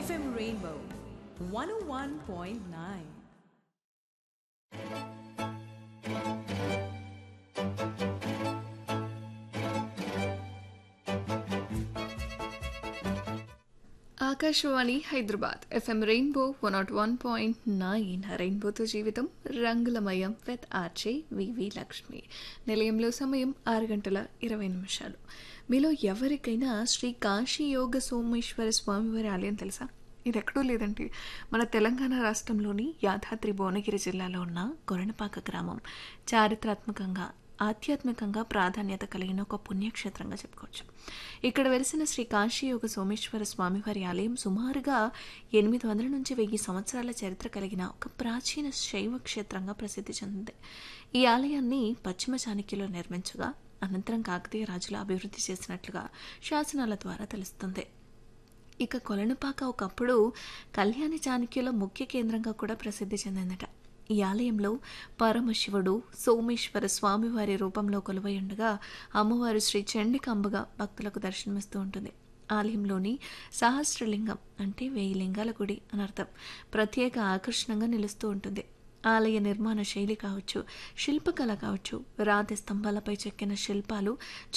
FM Rainbow 101.9. ఆకాశవాణి Hyderabad FM Rainbow one nought one point nine రెయిన్బోతో జీవితం రంగులమయం విత్ ఆర్జే వివి లక్ష్మి నిలయంలో సమయం ఆరు గంటల ఇరవై నిమిషాలు మీలో ఎవరికైనా శ్రీ కాశీ యోగ సోమేశ్వర స్వామివారి ఆలయం తెలుసా ఇది ఎక్కడో లేదండి మన తెలంగాణ రాష్ట్రంలోని యాదాద్రి భువనగిరి జిల్లాలో ఉన్న గొరణపాక గ్రామం చారిత్రాత్మకంగా ఆధ్యాత్మికంగా ప్రాధాన్యత కలిగిన ఒక పుణ్యక్షేత్రంగా చెప్పుకోవచ్చు ఇక్కడ వెలిసిన శ్రీ కాశీయోగ సోమేశ్వర స్వామివారి ఆలయం సుమారుగా ఎనిమిది వందల నుంచి వెయ్యి సంవత్సరాల చరిత్ర కలిగిన ఒక ప్రాచీన శైవ క్షేత్రంగా ప్రసిద్ధి చెందింది ఈ ఆలయాన్ని పశ్చిమ చాణక్యులు నిర్మించగా అనంతరం కాకతీయ రాజులు అభివృద్ధి చేసినట్లుగా శాసనాల ద్వారా తెలుస్తుంది ఇక కొలనుపాక ఒకప్పుడు కళ్యాణి చాణక్యుల ముఖ్య కేంద్రంగా కూడా ప్రసిద్ధి చెందిందట ఈ ఆలయంలో పరమశివుడు సోమేశ్వర స్వామివారి రూపంలో కొలువై ఉండగా అమ్మవారు శ్రీ చండికాంబగా భక్తులకు దర్శనమిస్తూ ఉంటుంది ఆలయంలోని సహస్రలింగం అంటే వెయ్యి లింగాల గుడి అని అర్థం ప్రత్యేక ఆకర్షణగా నిలుస్తూ ఉంటుంది ఆలయ నిర్మాణ శైలి కావచ్చు శిల్పకళ కావచ్చు రాతి స్తంభాలపై చెక్కిన శిల్పాలు